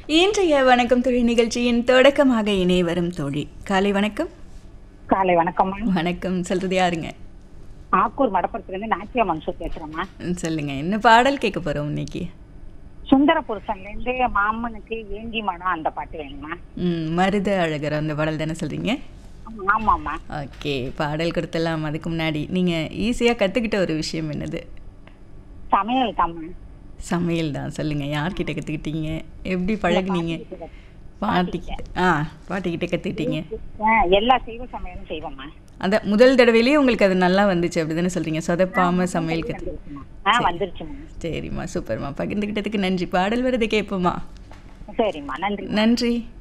இன்றைய வணக்கம் தொழில் நிகழ்ச்சியின் தொடக்கமாக இணை வரும் தோழி காலை வணக்கம் காலை வணக்கம்மா வணக்கம் சொல்றது யாருங்க ஆக்கூர் மடப்புறத்துலேருந்து நாச்சியா மன்சூர் பேசுறேம்மா ம், சொல்லுங்க என்ன பாடல் கேட்க போறோம் இன்னைக்கு சுந்தர புருஷன்லேருந்து மாமனுக்கு ஏங்கி மடம் அந்த பாட்டு வேணுமா ம், மருத அழகர் அந்த பாடல் தானே சொல்றீங்க ஆமாம்மா ஓகே பாடல் கொடுத்தலாம் அதுக்கு முன்னாடி நீங்க ஈஸியா கத்துக்கிட்ட ஒரு விஷயம் என்னது சமையல் தாம்மா சமையல் தான் சொல்லுங்க யார்கிட்ட கத்துக்கிட்டீங்க எப்படி பழகுனீங்க பாட்டிக்கிட்ட ஆ பாட்டிக்கிட்ட கத்துக்கிட்டீங்க ஆ, எல்லா செய்வ சமையலும் செய்வோம்மா அதான் முதல் தடவையிலேயே உங்களுக்கு அது நல்லா வந்துச்சு அப்படிதானே சொல்றீங்க சொதப்பாம சமையல் கத்து ஆ வந்துருச்சுமா சரிம்மா சூப்பர்மா பகிர்ந்துக்கிட்டதுக்கு நன்றி பாடல் வருது கேட்போமா சரிம்மா நன்றி நன்றி